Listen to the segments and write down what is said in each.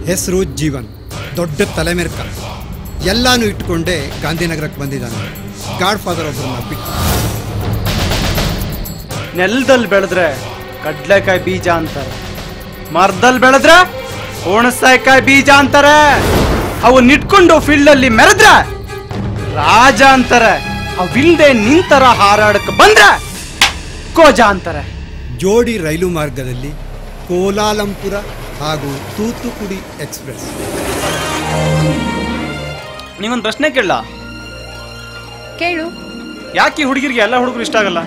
ಹೆಸರು ಜೀವನ್ ದೊಡ್ಡ ತಲೆಮೆರ್ಕ ಎಲ್ಲಾನು ಇಟ್ಕೊಂಡೇ ಗಾಂಧಿನಗರಕ್ಕೆ ಬಂದಿದ್ದಾನೆ ಗಾಡ್ ಫಾದರ್ ಒಬ್ಬರನ್ನ ಬಿಟ್ಟು ನೆಲದಲ್ಲಿ ಬೆಳೆದ್ರೆ ಕಡ್ಲೆಕಾಯಿ ಬೀಜ ಅಂತಾರೆ ಮರದಲ್ಲಿ ಬೆಳೆದ್ರೆ ಹುಣಸಾಯ್ಕಾಯಿ ಬೀಜ ಅಂತಾರೆ ಅವನ್ನ ಇಟ್ಕೊಂಡು ಫೀಲ್ಡ್ ಅಲ್ಲಿ ಮೆರೆದ್ರೆ ರಾಜ ಅಂತಾರೆ ಅವಿಲ್ದೆ ನಿಂತರ ಹಾರಾಡಕ್ ಬಂದ್ರೆ ಕೋಜ ಅಂತಾರೆ ಜೋಡಿ ರೈಲು ಮಾರ್ಗದಲ್ಲಿ ಕೋಲಾಲಂಪುರ ಹಾಗೂ ತೂತುಕುಡಿ ಎಕ್ಸ್ಪ್ರೆಸ್ ನೀವೊಂದು ಪ್ರಶ್ನೆ ಕೇಳಲ್ಲ ಕೇಳು ಯಾಕೆ ಈ ಹುಡುಗಿರಿಗೆ ಎಲ್ಲ ಹುಡುಗರು ಇಷ್ಟ ಆಗಲ್ಲ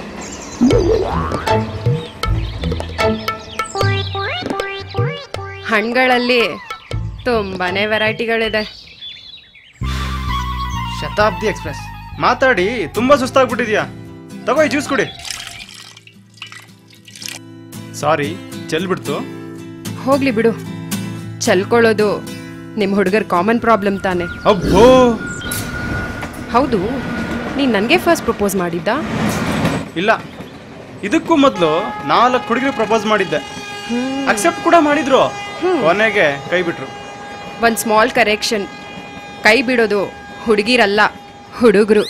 ಹಣ್ಣುಗಳಲ್ಲಿ ತುಂಬಾನೇ ವೆರೈಟಿಗಳಿದೆ ಶತಾಬ್ದಿ ಎಕ್ಸ್ಪ್ರೆಸ್ ಮಾತಾಡಿ ತುಂಬಾ ಸುಸ್ತಾಗ್ಬಿಟ್ಟಿದ್ಯಾ ತಗೋ ಈ ಜ್ಯೂಸ್ ಕುಡಿ ಸಾರಿ ಚೆಲ್ಬಿಡ್ತು ಹೋಗ್ಲಿ ಬಿಡು ಚಲ್ಕೊಳ್ಳೋದು ನಿಮ್ಮ ಹುಡುಗರ ಕಾಮನ್ ಪ್ರಾಬ್ಲಮ್ ತಾನೆ ಅಬ್ಬೋ ಹೌದು ನೀನು ನನಗೆ ಫಸ್ಟ್ ಪ್ರಪೋಸ್ ಮಾಡಿದ್ದ ಇಲ್ಲ ಇದಕ್ಕೂ ಮೊದಲು ನಾಲ್ಕು ಹುಡುಗರು ಪ್ರಪೋಸ್ ಮಾಡಿದ್ದೆ ಅಕ್ಸೆಪ್ಟ್ ಕೂಡ ಮಾಡಿದ್ರು ಕೊನೆಗೆ ಕೈ ಬಿಟ್ರು ಒಂದು ಸ್ಮಾಲ್ ಕರೆಕ್ಷನ್ ಕೈ ಬಿಡೋದು ಹುಡುಗಿರಲ್ಲ ಹುಡುಗರು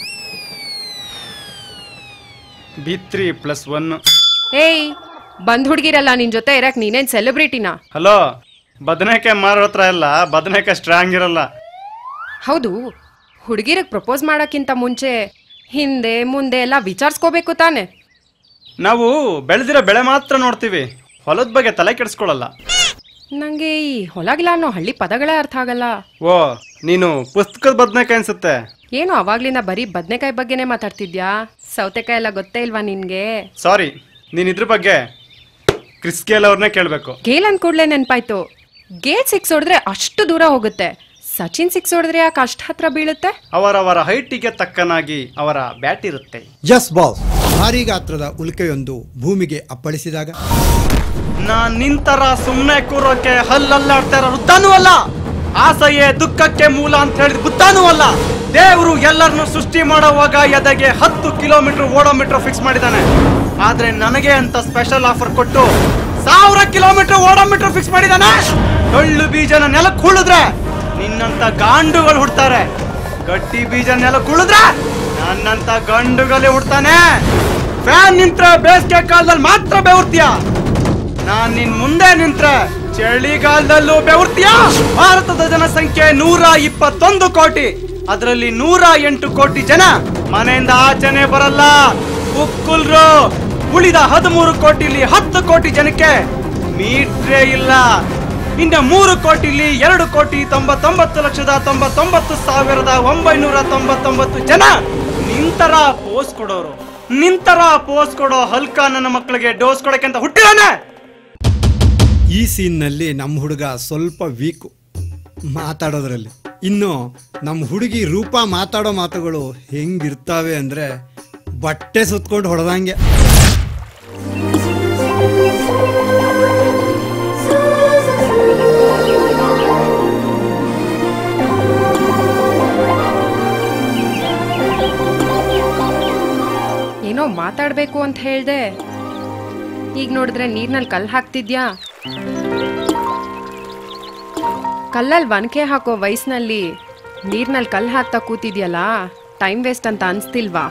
ಬಿ ತ್ರೀ ಪ್ಲಸ್ ಒನ್ ಏಯ್ ಬಂದ್ ಹುಡುಗಿರಲ್ಲ ನಿನ್ ಜೊತೆ ಇರಕ್ ನೀನೇನ್ ಸೆಲೆಬ್ರಿಟಿನಾ ಹಲೋ ಬದನೆಕಾಯಿ ಮಾರೋ ಹತ್ರ ಎಲ್ಲ ಬದನೆಕಾಯಿ ಸ್ಟ್ರಾಂಗ್ ಇರಲ್ಲ ಹೌದು ಹುಡುಗಿರಿಗೆ ಪ್ರಪೋಸ್ ಮಾಡೋಕ್ಕಿಂತ ಮುಂಚೆ ಹಿಂದೆ ಮುಂದೆ ಎಲ್ಲ ವಿಚಾರಿಸ್ಕೋಬೇಕು ತಾನೆ ನಾವು ಬೆಳೆದಿರೋ ಬೆಳೆ ಮಾತ್ರ ನೋಡ್ತೀವಿ ಹೊಲದ ಬಗ್ಗೆ ತಲೆ ಕೆಡಿಸ್ಕೊಳ್ಳಲ್ಲ ನಂಗೆ ಈ ಹೊಲಗಿಲ್ಲ ಅನ್ನೋ ಹಳ್ಳಿ ಪದಗಳೇ ಅರ್ಥ ಆಗಲ್ಲ ಓ ನೀನು ಪುಸ್ತಕದ ಬದನೆಕಾಯಿ ಅನ್ಸುತ್ತೆ ಏನು ಅವಾಗ್ಲಿಂದ ಬರೀ ಬದ್ನೆಕಾಯಿ ಬಗ್ಗೆನೇ ಮಾತಾಡ್ತಿದ್ಯಾ ಸೌತೆಕಾಯಿ ಎಲ್ಲ ಗೊತ್ತೇ ಇಲ್ವಾ ನಿನ್ಗೆ ಸಾರಿ ನೀನ್ ಇದ್ರ ಬಗ್ಗೆ ಕ್ರಿಸ್ಕೇಲ್ ಅವ್ರನ್ನೇ ಕೇಳಬೇಕು ಗೇಲ್ ಅಂದ್ ಕೂಡ್ಲೆ ನೆನ್ಪಾಯ್ತು ಗೇಟ್ ಸಿಕ್ಸ್ ಹೊಡೆದ್ರೆ ಅಷ್ಟು ದೂರ ಹೋಗುತ್ತೆ ಸಚಿನ್ ಸಿಕ್ಸ್ ಹೊಡೆದ್ರೆ ಯಾಕೆ ಅಷ್ಟು ಹತ್ರ ಬೀಳುತ್ತೆ ಅವರವರ ಹೈಟಿಗೆ ತಕ್ಕನಾಗಿ ಅವರ ಬ್ಯಾಟ್ ಇರುತ್ತೆ ಎಸ್ ಬಾಸ್ ಭಾರಿ ಗಾತ್ರದ ಉಲ್ಕೆಯೊಂದು ಭೂಮಿಗೆ ಅಪ್ಪಳಿಸಿದಾಗ ನಾನ್ ನಿಂತರ ಸುಮ್ನೆ ಕೂರೋಕೆ ಹಲ್ಲಲ್ಲಾಡ್ತಾ ಇರೋ ವೃದ್ಧನೂ ಅಲ್ಲ ಆಸೆಯೇ ದುಃಖಕ್ಕೆ ಮೂಲ ಅಂತ ಹೇಳಿದ ಬುದ್ಧನೂ ಅಲ್ಲ ದೇವರು ಎಲ್ಲರನ್ನು ಸೃಷ್ಟಿ ಮಾಡೋವಾಗ ಎದೆಗೆ ಹತ್ತು ಕಿಲೋಮೀಟರ್ ಓಡೋಮೀಟರ್ ಫಿಕ್ಸ್ ಮಾಡಿದ್ದಾನೆ ಆದ್ರೆ ನನಗೆ ಅಂತ ಸ್ಪೆಷಲ್ ಆಫರ್ ಕೊಟ್ಟು ಸಾವಿರ ಕಿಲೋಮೀಟರ್ ಓಡೋಮೀಟರ್ ಫಿಕ್ಸ್ ಮಾಡಿದ್ದಾನೆ ಡೊಳ್ಳು ಬೀಜನ ನೆಲಕ್ಕೆ ಹುಳಿದ್ರೆ ನಿನ್ನಂತ ಗಾಂಡುಗಳು ಹುಡ್ತಾರೆ ಗಟ್ಟಿ ಬೀಜ ನೆಲಕ್ಕೆ ಹುಳಿದ್ರೆ ನನ್ನಂತ ಗಂಡುಗಳೇ ಹುಡ್ತಾನೆ ಫ್ಯಾನ್ ನಿಂತ್ರೆ ಬೇಸಿಗೆ ಕಾಲದಲ್ಲಿ ಮಾತ್ರ ಬೆವರ್ತೀಯ ನಾನ್ ನಿನ್ ಮುಂದೆ ನಿಂತ್ರೆ ಚಳಿಗಾಲದಲ್ಲೂ ಬೆವರ್ತೀಯ ಭಾರತದ ಜನಸಂಖ್ಯೆ ನೂರ ಇಪ್ಪತ್ತೊಂದು ಕೋಟಿ ಅದರಲ್ಲಿ ನೂರ ಎಂಟು ಕೋಟಿ ಜನ ಮನೆಯಿಂದ ಆಚೆನೆ ಬರಲ್ಲ ಉಕ್ಕುಲ್ರು ಉಳಿದ ಹದಿಮೂರು ಕೋಟಿಲಿ ಹತ್ತು ಕೋಟಿ ಜನಕ್ಕೆ ಮೀಟ್ರೇ ಇಲ್ಲ ಇನ್ನ ಮೂರು ಕೋಟಿಲಿ ಎರಡು ಕೋಟಿ ತೊಂಬತ್ತೊಂಬತ್ತು ಲಕ್ಷದ ತೊಂಬತ್ತೊಂಬತ್ತು ಸಾವಿರದ ಒಂಬೈನೂರ ತೊಂಬತ್ತೊಂಬತ್ತು ಜನ ನಿಂತರ ಪೋಸ್ ಕೊಡೋರು ನಿಂತರ ಪೋಸ್ ಕೊಡೋ ಹಲ್ಕ ನನ್ನ ಮಕ್ಕಳಿಗೆ ಡೋಸ್ ಕೊಡಕ್ಕೆ ಅಂತ ಹುಟ್ಟಿದಾನೆ ಈ ಸೀನ್ನಲ್ಲಿ ನಮ್ಮ ಹುಡುಗ ಸ್ವಲ್ಪ ವೀಕು ಮಾತಾಡೋದ್ರಲ್ಲಿ ಇನ್ನು ನಮ್ಮ ಹುಡುಗಿ ರೂಪ ಮಾತಾಡೋ ಮಾತುಗಳು ಹೆಂಗಿರ್ತಾವೆ ಅಂದರೆ ಬಟ್ಟೆ ಸುತ್ಕೊಂಡು ಹೊಡೆದಂಗೆ ಏನೋ ಮಾತಾಡ್ಬೇಕು ಅಂತ ಹೇಳ್ದೆ ಈಗ ನೋಡಿದ್ರೆ ನೀರ್ನಲ್ಲಿ ಕಲ್ಲು ಹಾಕ್ತಿದ್ಯಾ ಕಲ್ಲಲ್ಲಿ ಒನಕೆ ಹಾಕೋ ವಯಸ್ಸಿನಲ್ಲಿ ನೀರ್ನಲ್ಲಿ ಕಲ್ಲು ಹಾಕ್ತಾ ಕೂತಿದ್ಯಲ್ಲ ಟೈಮ್ ವೇಸ್ಟ್ ಅಂತ ಅನ್ಸ್ತಿಲ್ವಾ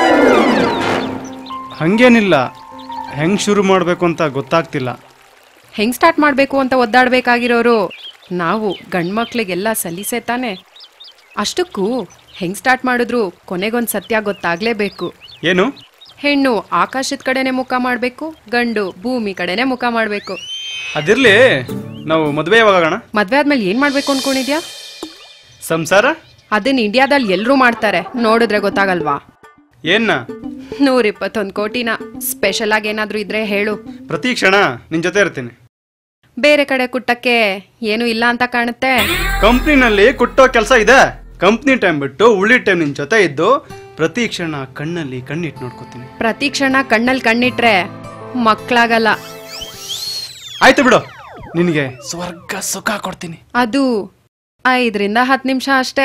ಹಂಗೇನಿಲ್ಲ ಹೆಂಗ್ ಶುರು ಮಾಡ್ಬೇಕು ಅಂತ ಗೊತ್ತಾಗ್ತಿಲ್ಲ ಹೆಂಗ್ ಸ್ಟಾರ್ಟ್ ಮಾಡಬೇಕು ಅಂತ ಒದ್ದಾಡ್ಬೇಕಾಗಿರೋರು ನಾವು ಗಂಡ್ಮಕ್ಳಿಗೆಲ್ಲ ಸಲೀಸೆ ತಾನೆ ಅಷ್ಟಕ್ಕೂ ಹೆಂಗ್ ಸ್ಟಾರ್ಟ್ ಮಾಡಿದ್ರು ಕೊನೆಗೊಂದು ಸತ್ಯ ಗೊತ್ತಾಗ್ಲೇಬೇಕು ಏನು ಹೆಣ್ಣು ಆಕಾಶದ ಕಡೆನೆ ಮುಖ ಮಾಡಬೇಕು ಗಂಡು ಭೂಮಿ ಕಡೆನೆ ಮುಖ ಮಾಡಬೇಕು ಅದಿರ್ಲಿ ನಾವು ಮದುವೆ ಯಾವಾಗೋಣ ಮದ್ವೆ ಆದ್ಮೇಲೆ ಏನ್ ಮಾಡ್ಬೇಕು ಅನ್ಕೊಂಡಿದ್ಯಾ ಸಂಸಾರ ಅದನ್ನ ಇಂಡಿಯಾದಲ್ಲಿ ಎಲ್ಲರೂ ಮಾಡ್ತಾರೆ ನೋಡಿದ್ರೆ ಗೊತ್ತಾಗಲ್ವಾ ಏನ್ನ ನೂರ ಇಪ್ಪತ್ತೊಂದು ಕೋಟಿನ ಸ್ಪೆಷಲ್ ಆಗಿ ಏನಾದ್ರೂ ಇದ್ರೆ ಹೇಳು ಪ್ರತಿ ಕ್ಷಣ ನಿನ್ ಜೊತೆ ಇರ್ತೀನಿ ಬೇರೆ ಕಡೆ ಕುಟ್ಟಕ್ಕೆ ಏನು ಇಲ್ಲ ಅಂತ ಕಾಣುತ್ತೆ ಕಂಪ್ನಿನಲ್ಲಿ ಕುಟ್ಟೋ ಕೆಲಸ ಇದೆ ಕಂಪ್ನಿ ಟೈಮ್ ಬಿಟ್ಟು ಉಳಿ ಟೈಮ್ ನಿನ್ ಜೊತೆ ಇದ್ದು ಪ್ರತಿ ಕ್ಷಣ ಕಣ್ಣಲ್ಲಿ ಕಣ್ಣಿಟ್ಟು ನೋಡ್ಕೋತೀನಿ ಪ್ರತಿ ಕ್ಷಣ ಕಣ್ಣಲ್ಲಿ ಕಣ್ಣಿಟ್ರೆ ಮಕ್ಕಳಾಗಲ್ಲ ಆಯ್ತು ಬಿಡು ನಿನಗೆ ಸ್ವರ್ಗ ಸುಖ ಕೊಡ್ತೀನಿ ಅದು ಐದರಿಂದ ಹತ್ತು ನಿಮಿಷ ಅಷ್ಟೇ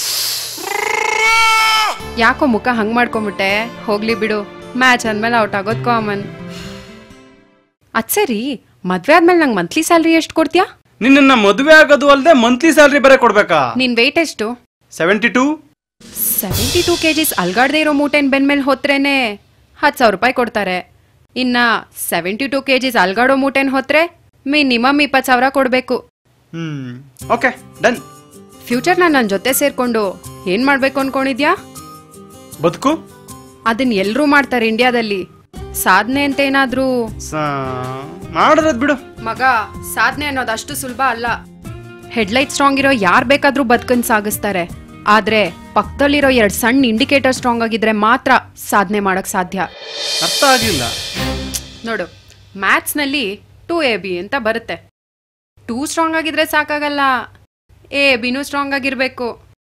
ಯಾಕೋ ಮುಖ ಹಂಗ್ ಮಾಡ್ಕೊಂಬಿಟ್ಟೆ ಹೋಗ್ಲಿ ಬಿಡು ಮ್ಯಾಚ್ ಅಂದ್ಮೇಲೆ ಔಟ್ ಆಗೋದು ಕಾಮನ್ ಅದ್ ಸರಿ ಮದ್ವೆ ಆದ್ಮೇಲೆ ನಂಗೆ ಮಂತ್ಲಿ ಸ್ಯಾಲ್ರಿ ಎಷ್ಟು ಕೊಡ್ತೀಯಾ ನಿನ್ನ ಮದುವೆ ಆಗೋದು ಅಲ್ಲದೆ ಮಂತ್ಲಿ ಸ್ಯಾಲ್ರಿ ಬೇರೆ ಕೊಡ್ಬೇಕಾ ನಿನ್ ವೆಯ್ಟ್ ಎಷ್ಟು seventy two seventy two K Gs ಅಲ್ಗಾಡ್ದೇ ಇರೋ ಮೂಟೆನ್ ಬೆನ್ಮೇಲೆ ಹೊತ್ರೇನೆ ಹತ್ತು ಸಾವಿರ ರೂಪಾಯಿ ಕೊಡ್ತಾರೆ ಇನ್ನ ಸೆವೆಂಟಿ ಟೂ ಕೆ ಜಿಸ್ ಅಲ್ಗಾಡೋ ಮೂಟೆನ್ ಹೊತ್ರೆ ಮಿನಿಮಮ್ ಇಪ್ಪತ್ತು ಸಾವಿರ ಕೊಡಬೇಕು ಹ್ಮ್ ಓಕೆ ಡನ್ ಫ್ಯೂಚರ್ನ ನನ್ನ ಜೊತೆ ಸೇರ್ಕೊಂಡು ಏನ್ ಮಾಡ್ಬೇಕು ಅನ್ಕೊಂಡಿದ್ಯಾ ಬದುಕು ಅದನ್ನ ಎಲ್ರೂ ಮಾಡ್ತಾರೆ ಇಂಡಿಯಾದಲ್ಲಿ ಸಾಧನೆ ಅಂತ ಏನಾದ್ರೂ ಮಾಡಿರೋದ್ ಬಿಡು ಮಗ ಸಾಧನೆ ಅನ್ನೋದು ಅಷ್ಟು ಸುಲಭ ಅಲ್ಲ ಹೆಡ್ಲೈಟ್ ಸ್ಟ್ರಾಂಗ್ ಇರೋ ಯಾರ್ ಬೇಕಾದ್ರೂ ಬದುಕನ್ ಸಾಗಿಸ್ತಾರೆ ಆದ್ರೆ ಪಕ್ಕದಲ್ಲಿರೋ ಎರಡ್ ಸಣ್ಣ ಇಂಡಿಕೇಟರ್ ಸ್ಟ್ರಾಂಗ್ ಆಗಿದ್ರೆ ಮಾತ್ರ ಸಾಧನೆ ಮಾಡಕ್ ಸಾಧ್ಯ ಅರ್ಥ ಆಗ್ಲಿಲ್ಲ ನೋಡು ಮ್ಯಾಥ್ಸ್ ನಲ್ಲಿ ಟೂ ಎ ಬಿ ಅಂತ ಬರುತ್ತೆ ಟೂ ಸ್ಟ್ರಾಂಗ್ ಆಗಿದ್ರೆ ಸಾಕಾಗಲ್ಲ ಎ ಬಿನೂ ಸ್ಟ್ರಾಂಗ್ ಆಗಿರ್ಬೇಕು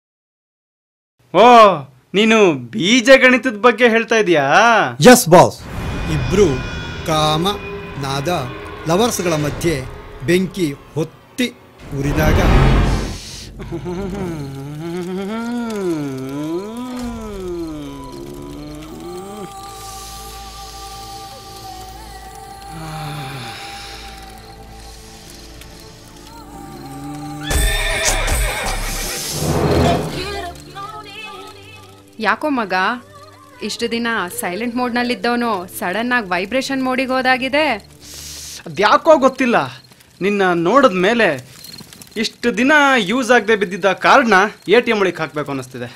ಓ ನೀನು ಬೀಜ ಗಣಿತದ ಬಗ್ಗೆ ಹೇಳ್ತಾ ಇದೀಯಾ ಎಸ್ ಬಾಸ್ ಇಬ್ರು ಕಾಮ ನಾದ ಲವರ್ಸ್ಗಳ ಮಧ್ಯೆ ಬೆಂಕಿ ಹೊತ್ತಿ ಉರಿದಾಗ ಯಾಕೋ ಮಗ ಇಷ್ಟು ದಿನ ಸೈಲೆಂಟ್ ಮೋಡ್ನಲ್ಲಿದ್ದವನು ಸಡನ್ ಆಗಿ ವೈಬ್ರೇಷನ್ ಮೋಡಿಗೆ ಹೋದಾಗಿದೆ ಅದ್ಯಾಕೋ ಗೊತ್ತಿಲ್ಲ ನಿನ್ನ ನೋಡಿದ ಮೇಲೆ ಇಷ್ಟು ದಿನ ಯೂಸ್ ಆಗದೆ ಬಿದ್ದಿದ್ದ ಕಾರ್ಡ್ನ ಎ ಟಿ ಎಂ ಒಳಗೆ ಹಾಕ್ಬೇಕು ಅನ್ನಿಸ್ತಿದೆ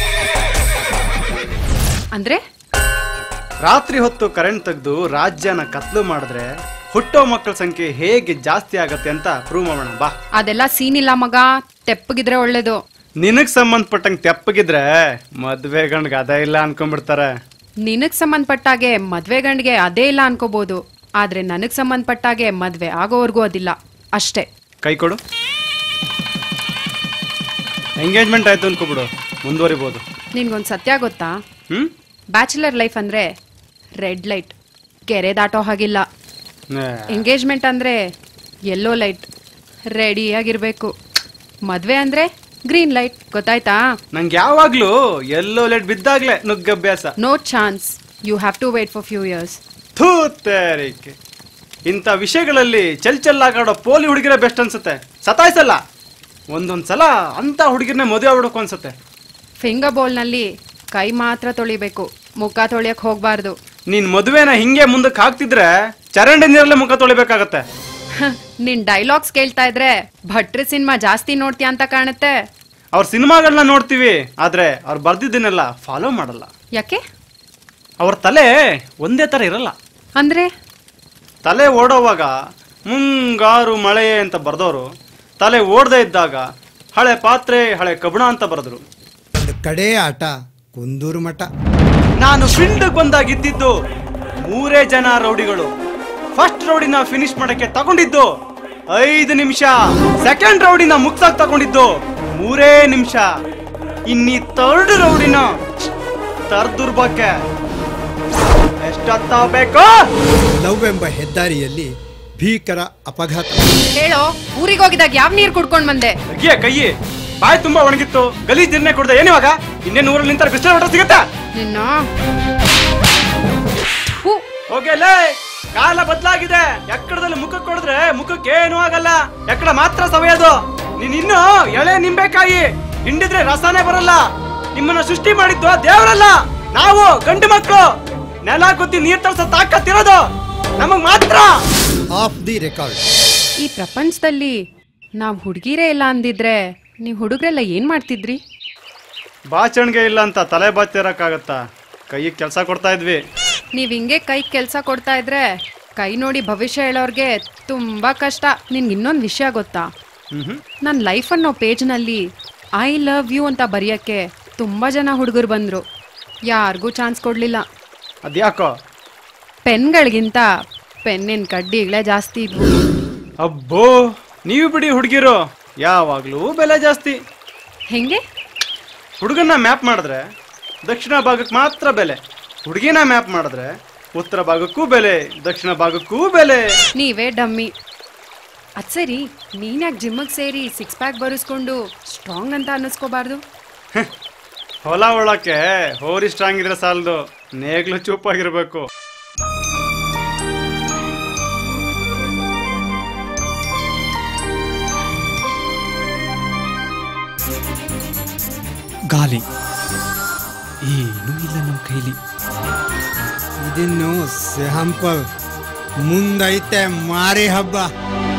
ಅಂದ್ರೆ ರಾತ್ರಿ ಹೊತ್ತು ಕರೆಂಟ್ ತೆಗೆದು ರಾಜ್ಯನ ಕತ್ಲು ಮಾಡಿದ್ರೆ ಹುಟ್ಟೋ ಮಕ್ಕಳ ಸಂಖ್ಯೆ ಹೇಗೆ ಜಾಸ್ತಿ ಆಗತ್ತೆ ಅಂತ ಪ್ರೂವ್ ಮಾಡೋಣ ಬಾ ಅದೆಲ್ಲ ಸೀನ್ ಇಲ್ಲ ಮಗ ತೆಪ್ಪಗಿದ್ರೆ ಒಳ್ಳೇದು ನಿನಗ್ ಸಂಬಂಧಪಟ್ಟಂಗೆ ತೆಪ್ಪಗಿದ್ರೆ ಮದ್ವೆ ಗಂಡ್ಗೆ ಅದೇ ಇಲ್ಲ ಅನ್ಕೊಂಡ್ಬಿಡ್ತಾರೆ ನಿನಗ್ ಸಂಬಂಧಪಟ್ಟಾಗೆ ಮದ್ವೆ ಗಂಡ್ಗೆ ಅದೇ ಇಲ್ಲ ಅನ್ಕೋಬಹುದು ಆದ್ರೆ ನನಗ್ ಸಂಬಂಧಪಟ್ಟಾಗೆ ಮದ್ವೆ ಆಗೋವರೆಗೂ ಅದಿಲ್ಲ ಅಷ್ಟೇ ಕೈ ಕೊಡು ಎಂಗೇಜ್ಮೆಂಟ್ ಆಯ್ತು ಅನ್ಕೋಬಿಡು ಮುಂದುವರಿಬೋದು ನಿನ್ಗೊಂದ್ ಸತ್ಯ ಗೊತ್ತಾ ಹ್ಮ್ ಬ್ಯಾಚುಲರ್ ಲೈಫ್ ಅಂದ್ರೆ ರೆಡ್ ಲೈಟ್ ಕೆರೆ ದಾಟೋ ಹಾಗಿಲ್ಲ ಏ, ಎಂಗೇಜ್ಮೆಂಟ್ ಅಂದ್ರೆ ಯೆಲ್ಲೋ ಲೈಟ್ ರೆಡಿಯಾಗಿರ್ಬೇಕು ಮದ್ವೆ ಅಂದ್ರೆ ಗ್ರೀನ್ ಲೈಟ್ ಗೊತ್ತಾಯ್ತಾ ನಂಗೆ ಯಾವಾಗ್ಲೂ ಎಲ್ಲೋ ಲೆಟ್ ಬಿದ್ದಾಗ್ಲೇ ನುಗ್ಗಭ್ಯಾಸ no chance you have to wait for few years ಥೂ ತೇರಿಕೆ ಇಂಥ ವಿಷಯಗಳಲ್ಲಿ ಚೆಲ್ ಚೆಲ್ಲಾಗಾಡೋ ಪೋಲಿ ಹುಡುಗಿರೇ ಬೆಸ್ಟ್ ಅನ್ಸುತ್ತೆ ಸತಾಯಿಸಲ್ಲ ಒಂದೊಂದ್ ಸಲ ಅಂತ ಹುಡುಗಿರ್ನೇ ಮದುವೆ ಆಗ್ಬಿಡಬೇಕು ಅನ್ಸುತ್ತೆ ಫಿಂಗರ್ ಬೋಲ್ನಲ್ಲಿ ಕೈ ಮಾತ್ರ ತೊಳಿಬೇಕು ಮುಖ ತೊಳಿಯಕ್ ಹೋಗ್ಬಾರ್ದು ನೀನ್ ಮದುವೆನ ಹಿಂಗೆ ಮುಂದಕ್ಕೆ ಹಾಕ್ತಿದ್ರೆ ಚರಂಡಿ ನೀರಲ್ಲೇ ಮುಖ ತೊಳಿಬೇಕಾಗತ್ತೆ ನಿನ್ ಡೈಲಾಗ್ಸ್ ಕೇಳ್ತಾ ಇದ್ರೆ ಭಟ್ರ ಸಿನಿಮಾ ಜಾಸ್ತಿ ನೋಡ್ತೀಯ ಅಂತ ಕಾಣುತ್ತೆ ಅವ್ರ ಸಿನಿಮಾಗಳನ್ನ ನೋಡ್ತೀವಿ ಆದ್ರೆ ಅವ್ರು ಬರ್ದಿದ್ದನ್ನೆಲ್ಲ ಫಾಲೋ ಮಾಡಲ್ಲ ಯಾಕೆ ಅವ್ರ ತಲೆ ಒಂದೇ ತರ ಇರಲ್ಲ ಅಂದ್ರೆ ತಲೆ ಓಡೋವಾಗ ಮುಂಗಾರು ಮಳೆ ಅಂತ ಬರ್ದವರು ತಲೆ ಓಡದೇ ಇದ್ದಾಗ ಹಳೆ ಪಾತ್ರೆ ಹಳೆ ಕಬ್ಬಣ ಅಂತ ಬರೆದ್ರು ಒಂದು ಕಡೆ ಆಟ ಕುಂದೂರು ಮಠ ನಾನು ಫೀಲ್ಡ್ ಬಂದಾಗ ಇದ್ದಿದ್ದು ಮೂರೇ ಜನ ರೌಡಿಗಳು ಫಸ್ಟ್ ರೌಡಿನ ಫಿನಿಶ್ ಮಾಡಕ್ಕೆ ತಗೊಂಡಿದ್ದು ಐದು ನಿಮಿಷ ಸೆಕೆಂಡ್ ರೌಡಿನ ಮುಗ್ಸಾಕ್ ತಗೊಂಡಿದ್ದು ಮೂರೇ ನಿಮಿಷ ಇನ್ನಿ ಥರ್ಡ್ ರೌಡಿನ ತರ್ದುರ್ಬಕ್ಕೆ ಎಷ್ಟೊತ್ತ ಬೇಕು ಲವ್ ಎಂಬ ಹೆದ್ದಾರಿಯಲ್ಲಿ ಭೀಕರ ಅಪಘಾತ ಹೇಳೋ ಊರಿಗೆ ಹೋಗಿದಾಗ ಯಾವ ನೀರ್ ಕುಡ್ಕೊಂಡ್ ಬಂದೆ ಅಗ್ಗಿಯ ಕೈ ಬಾಯಿ ತುಂಬಾ ಒಣಗಿತ್ತು ಗಲೀಜ್ ನಿರ್ಣಯ ಕೊಡ್ದೆ ಏನಿವಾಗ ಇನ್ನೇನು ಊರಲ್ಲಿ ನಿಂತಾರೆ ಬಿಸಿಲು ಹೊಟ್ಟ ಸಿಗತ್ತಾ ನಿನ್ನ ಹೂ ಹೋಗಲೇ ಕಾಲ ಬದಲಾಗಿದೆ ಎಕ್ಕಡದಲ್ಲಿ ಮುಖಕ್ಕೆ ಕೊಡಿದ್ರೆ ಮುಖಕ್ಕೆ ಏನು ಆಗಲ್ಲ ಎಕ್ಕಡ ಮಾತ್ರ ಸವೆಯೋದು ನೀನ್ ಇನ್ನು ಎಳೆ ನಿಂಬೆಕಾಯಿ ಹಿಂಡಿದ್ರೆ ರಸನೇ ಬರಲ್ಲ ನಿಮ್ಮನ್ನ ಸೃಷ್ಟಿ ಮಾಡಿದ್ದು ದೇವರಲ್ಲ ನಾವು ಗಂಡು ಮಕ್ಕಳು ನೆಲ ಗುದ್ದಿ ನೀರ್ ತರ್ಸೋ ತಾಕತ್ತಿರೋದು ನಮಗ್ ಮಾತ್ರ ಆಫ್ ದಿ ರೆಕಾರ್ಡ್ ಈ ಪ್ರಪಂಚದಲ್ಲಿ ನಾವ್ ಹುಡುಗಿರೇ ಇಲ್ಲ ಅಂದಿದ್ರೆ ನೀವ್ ಹುಡುಗ್ರೆಲ್ಲ ಏನ್ ಮಾಡ್ತಿದ್ರಿ ಬಾಚಣಿಗೆ ಇಲ್ಲ ಅಂತ ತಲೆ ಬಾಚಿರಕ್ಕಾಗತ್ತಾ ಕೈಗೆ ಕೆಲಸ ಕೊಡ್ತಾ ಇದ್ವಿ ನೀವ್ ಹಿಂಗೆ ಕೈ ಕೆಲ್ಸ ಕೊಡ್ತಾ ಇದ್ರೆ ಕೈ ನೋಡಿ ಭವಿಷ್ಯ ಹೇಳೋರ್ಗೆ ತುಂಬಾ ಕಷ್ಟ ನಿನ್ಗೆ ಇನ್ನೊಂದು ವಿಷಯ ಗೊತ್ತಾ ಹ್ಮ್ ನನ್ನ ಲೈಫ್ ಅನ್ನೋ ಪೇಜ್ನಲ್ಲಿ ಐ ಲವ್ ಯು ಅಂತ ಬರೆಯಕ್ಕೆ ತುಂಬ ಜನ ಹುಡುಗರು ಬಂದರು ಯಾರಿಗೂ ಚಾನ್ಸ್ ಕೊಡಲಿಲ್ಲ ಅದ್ಯಾಕೋ ಪೆನ್ಗಳಿಗಿಂತ ಪೆನ್ನಿನ ಕಡ್ಡಿಗಳೇ ಜಾಸ್ತಿ ಇದ್ವು ಅಬ್ಬೋ ನೀವು ಬಿಡಿ ಹುಡುಗಿರು ಯಾವಾಗ್ಲೂ ಬೆಲೆ ಜಾಸ್ತಿ ಹೆಂಗೆ ಹುಡುಗನ್ನ ಮ್ಯಾಪ್ ಮಾಡಿದ್ರೆ ದಕ್ಷಿಣ ಭಾಗಕ್ಕೆ ಮಾತ್ರ ಬೆಲೆ ಹುಡುಗಿನ ಮ್ಯಾಪ್ ಮಾಡಿದ್ರೆ ಉತ್ತರ ಭಾಗಕ್ಕೂ ಬೆಲೆ ದಕ್ಷಿಣ ಭಾಗಕ್ಕೂ ಬೆಲೆ ನೀವೇ ಡಮ್ಮಿ ಅದು ಸರಿ ನೀನ್ಯಾಕೆ ಜಿಮ್ಮಿಗೆ ಸೇರಿ ಸಿಕ್ಸ್ ಪ್ಯಾಕ್ ಬರೆಸ್ಕೊಂಡು ಸ್ಟ್ರಾಂಗ್ ಅಂತ ಅನ್ನಿಸ್ಕೋಬಾರ್ದು ಹೊಲ ಒಳಕ್ಕೆ ಹೋರಿ ಸ್ಟ್ರಾಂಗ್ ಇದ್ರೆ ಸಾಲದು ನೇಗ್ಲು ಚೂಪಾಗಿರ್ಬೇಕು ಖಾಲಿ ಏನೂ ಇಲ್ಲ ನಮ್ಮ ಕೈಲಿ ಇದಿನ್ನು ಸ್ಯಾಂಪಲ್ ಮುಂದೈತೆ ಮಾರಿ ಹಬ್ಬ